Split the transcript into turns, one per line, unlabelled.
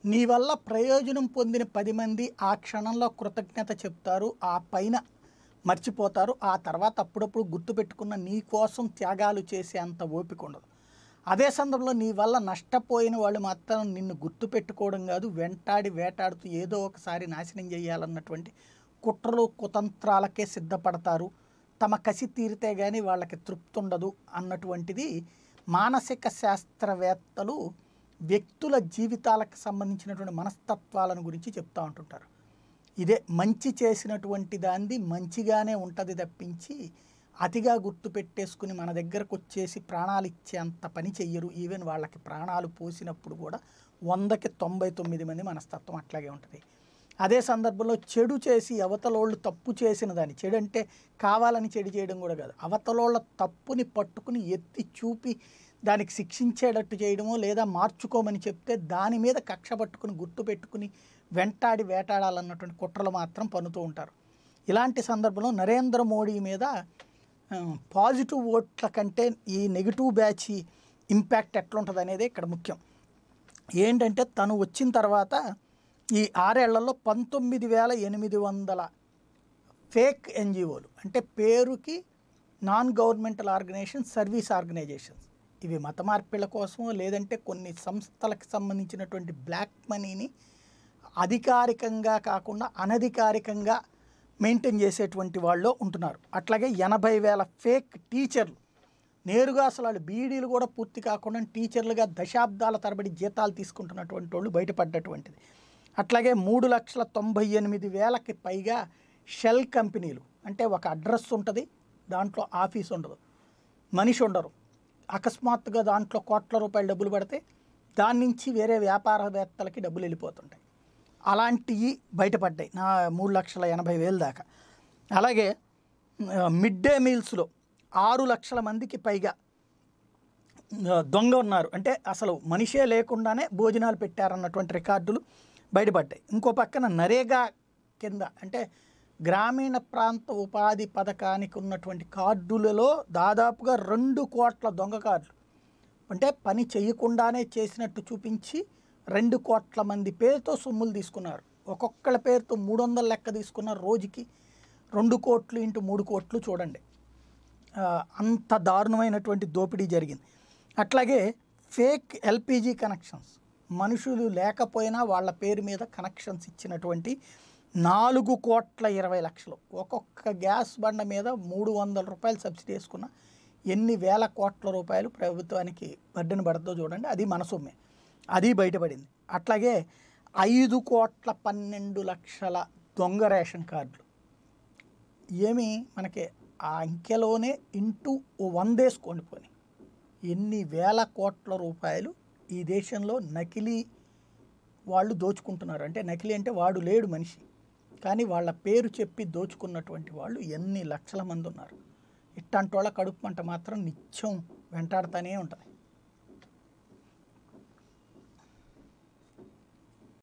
నీ వల్ల ప్రయోజనం పొందిన పది మంది ఆ క్షణంలో కృతజ్ఞత చెప్తారు ఆ పైన మర్చిపోతారు ఆ తర్వాత అప్పుడప్పుడు గుర్తుపెట్టుకున్న నీ కోసం త్యాగాలు చేసే అంత ఓపిక ఉండదు అదే సందర్భంలో నీ వల్ల నష్టపోయిన వాళ్ళు మాత్రం నిన్ను గుర్తుపెట్టుకోవడం కాదు వెంటాడి వేటాడుతూ ఏదో ఒకసారి నాశనం చేయాలన్నటువంటి కుట్రలు కుతంత్రాలకే సిద్ధపడతారు తమ కసి తీరితే కానీ వాళ్ళకి తృప్తి ఉండదు అన్నటువంటిది మానసిక శాస్త్రవేత్తలు వ్యక్తుల జీవితాలకు సంబంధించినటువంటి మనస్తత్వాలను గురించి చెప్తూ ఉంటుంటారు ఇదే మంచి చేసినటువంటి దాన్ని మంచిగానే ఉంటుంది తప్పించి అతిగా గుర్తు పెట్టేసుకుని మన దగ్గరకు వచ్చేసి ప్రాణాలు ఇచ్చేంత పని చెయ్యరు ఈవెన్ వాళ్ళకి ప్రాణాలు పోసినప్పుడు కూడా వందకి తొంభై తొమ్మిది మంది మనస్తత్వం అట్లాగే ఉంటుంది అదే సందర్భంలో చెడు చేసి అవతలోళ్ళు తప్పు చేసిన దాన్ని చెడు అంటే కావాలని చెడు చేయడం కూడా కాదు అవతలోళ్ళ తప్పుని పట్టుకుని ఎత్తి చూపి దానికి శిక్షించేటట్టు చేయడమో లేదా మార్చుకోమని చెప్తే దాని మీద కక్ష పట్టుకుని గుర్తు పెట్టుకుని వెంటాడి వేటాడాలన్నటువంటి కుట్రలు మాత్రం పన్నుతూ ఉంటారు ఇలాంటి సందర్భంలో నరేంద్ర మోడీ మీద ఆ, పాజిటివ్ ఓట్ల కంటే ఈ నెగిటివ్ బ్యాచ్ ఇంపాక్ట్ ఎట్లుంటుంది అనేది ఇక్కడ ముఖ్యం ఏంటంటే తను వచ్చిన తర్వాత ఈ ఆరేళ్లలో పంతొమ్మిది వేల ఎనిమిది వందల ఫేక్ ఎన్జిఓలు అంటే పేరుకి non governmental organisation service organisations ఇవి మత మార్పిళ్ళ కోసమో లేదంటే కొన్ని సంస్థలకు సంబంధించినటువంటి బ్లాక్ మనీని అధికారికంగా కాకుండా అనధికారికంగా మెయింటైన్ చేసేటువంటి వాళ్ళు ఉంటున్నారు అట్లాగే ఎనభై వేల ఫేక్ టీచర్లు నేరుగా అసలు వాళ్ళు బీడీలు కూడా పూర్తి కాకుండా టీచర్లుగా దశాబ్దాల తరబడి జీతాలు తీసుకుంటున్నటువంటి వాళ్ళు బయటపడ్డటువంటిది అట్లాగే మూడు లక్షల తొంభై ఎనిమిది వేలకి పైగా షెల్ కంపెనీలు అంటే ఒక అడ్రస్ ఉంటుంది దాంట్లో ఆఫీస్ ఉండదు మనిషి ఉండరు అకస్మాత్తుగా దాంట్లో కోట్ల రూపాయలు డబ్బులు పడితే దాని నుంచి వేరే వ్యాపారవేత్తలకి డబ్బులు వెళ్ళిపోతుంటాయి అలాంటివి బయటపడ్డాయి నా మూడు లక్షల ఎనభై వేలు దాకా అలాగే ఆ, మిడ్ డే మీల్స్లో ఆరు లక్షల మందికి పైగా ఆ, దొంగ ఉన్నారు అంటే అసలు మనిషే లేకుండానే భోజనాలు పెట్టారన్నటువంటి రికార్డులు బయటపడ్డాయి ఇంకో పక్కన నరేగా కింద అంటే గ్రామీణ ప్రాంత ఉపాధి పథకానికి ఉన్నటువంటి కార్డులలో దాదాపుగా రెండు కోట్ల దొంగ కార్డులు అంటే పని చేయకుండానే చేసినట్టు చూపించి రెండు కోట్ల మంది పేరుతో సొమ్ములు తీసుకున్నారు ఒక్కొక్కళ్ళ పేరుతో మూడు వందల లెక్క తీసుకున్న రోజుకి రెండు కోట్లు ఇంటూ మూడు కోట్లు చూడండి ఆ, అంత దారుణమైనటువంటి దోపిడీ జరిగింది అట్లాగే ఫేక్ ఎల్పిజి కనెక్షన్స్ మనుషులు లేకపోయినా వాళ్ళ పేరు మీద కనెక్షన్స్ ఇచ్చినటువంటి నాలుగు కోట్ల ఇరవై లక్షలు ఒక్కొక్క గ్యాస్ బండ మీద మూడు వందల రూపాయలు సబ్సిడీ వేసుకున్న ఎన్ని వేల కోట్ల రూపాయలు ప్రభుత్వానికి బడ్డను పడుతుందో చూడండి అది మన సొమ్మే అది బయటపడింది అట్లాగే ఐదు కోట్ల పన్నెండు లక్షల దొంగ రేషన్ కార్డులు ఏమి మనకి ఆ అంకెలోనే ఇంటూ ఓ వందేసుకోండి పోని ఎన్ని వేల కోట్ల రూపాయలు ఈ దేశంలో నకిలీ వాళ్ళు దోచుకుంటున్నారు అంటే నకిలీ అంటే వాడు లేడు మనిషి కానీ వాళ్ళ పేరు చెప్పి దోచుకున్నటువంటి వాళ్ళు ఎన్ని లక్షల మంది ఉన్నారు ఇట్లాంటి వాళ్ళ కడుపు మంట మాత్రం నిత్యం వెంటాడుతూనే ఉంటుంది